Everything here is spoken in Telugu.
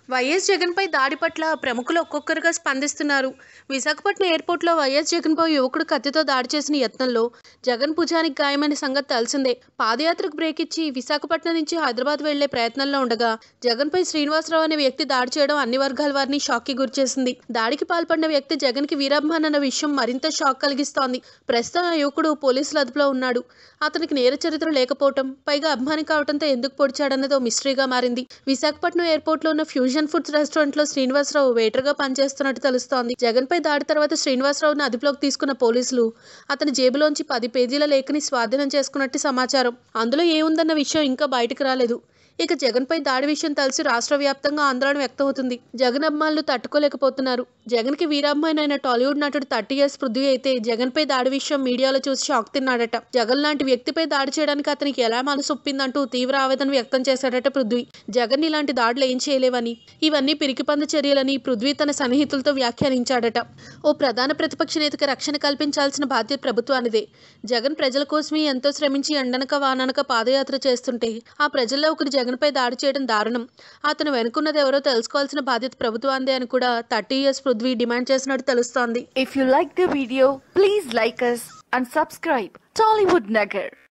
వైఎస్ జగన్పై దాడి పట్ల ప్రముఖులు ఒక్కొక్కరుగా స్పందిస్తున్నారు విశాఖపట్నం ఎయిర్పోర్ట్లో వైఎస్ జగన్పై యువకుడు కత్తితో దాడి చేసిన యత్నంలో జగన్ భుజానికి గాయమైన సంగతి తెలిసిందే పాదయాత్రకు బ్రేక్ ఇచ్చి విశాఖపట్నం నుంచి హైదరాబాద్ వెళ్లే ప్రయత్నంలో ఉండగా జగన్పై శ్రీనివాసరావు అనే వ్యక్తి దాడి చేయడం అన్ని వర్గాల వారిని షాక్కి గురిచేసింది దాడికి పాల్పడిన వ్యక్తి జగన్కి వీరాభిమాన్ అన్న విషయం మరింత షాక్ కలిగిస్తోంది ప్రస్తుతం ఆ యువకుడు పోలీసుల అదుపులో ఉన్నాడు అతనికి నేర చరిత్ర లేకపోవటం పైగా అభిమాని కావడంతో ఎందుకు పొడిచాడన్నది ఓ మిస్టరీగా మారింది విశాఖపట్నం ఎయిర్పోర్ట్లో ఉన్న ఫ్యూజన్ ఫుడ్స్ రెస్టారెంట్లో శ్రీనివాసరావు వెయిటర్గా పనిచేస్తున్నట్టు తెలుస్తోంది జగన్పై దాడి తర్వాత శ్రీనివాసరావును అదుపులోకి తీసుకున్న పోలీసులు అతని జేబులోంచి పది పేజీల లేఖని స్వాధీనం చేసుకున్నట్టు సమాచారం అందులో ఏముందన్న విషయం ఇంకా బయటకు రాలేదు ఇక జగన్పై దాడి విషయం తెలిసి రాష్ట్ర వ్యాప్తంగా ఆందోళన వ్యక్తమవుతుంది జగన్ అభిమానులు తట్టుకోలేకపోతున్నారు జగన్కి వీరాభిమానైన టాలీవుడ్ నటుడు థర్టీ ఇయర్స్ పృథ్వీ అయితే జగన్పై దాడి విషయం మీడియాలో చూసి షాక్ తిన్నాడట జగన్ లాంటి వ్యక్తిపై దాడి చేయడానికి అతనికి ఎలా మనసు ఒప్పిందంటూ తీవ్ర ఆవేదన వ్యక్తం చేశాడట పృథ్వీ జగన్ ఇలాంటి దాడులు ఏం చేయలేవని ఇవన్నీ పిరికిపంద చర్యలని పృథ్వీ తన సన్నిహితులతో వ్యాఖ్యానించాడట ఓ ప్రధాన ప్రతిపక్ష నేతకి రక్షణ కల్పించాల్సిన బాధ్యత ప్రభుత్వానిదే జగన్ ప్రజల కోసమే ఎంతో శ్రమించి ఎండనక వాననక పాదయాత్ర చేస్తుంటే ఆ ప్రజల్లో ఒకరు జగన్పై దాడి చేయడం దారుణం అతను వెనుకున్నది ఎవరో తెలుసుకోవాల్సిన బాధ్యత ప్రభుత్వాందే అని కూడా థర్టీ ఇయర్స్ పృథ్వీ డిమాండ్ చేసినట్టు తెలుస్తోంది If you like the video, please like us and subscribe Tollywood Nagar.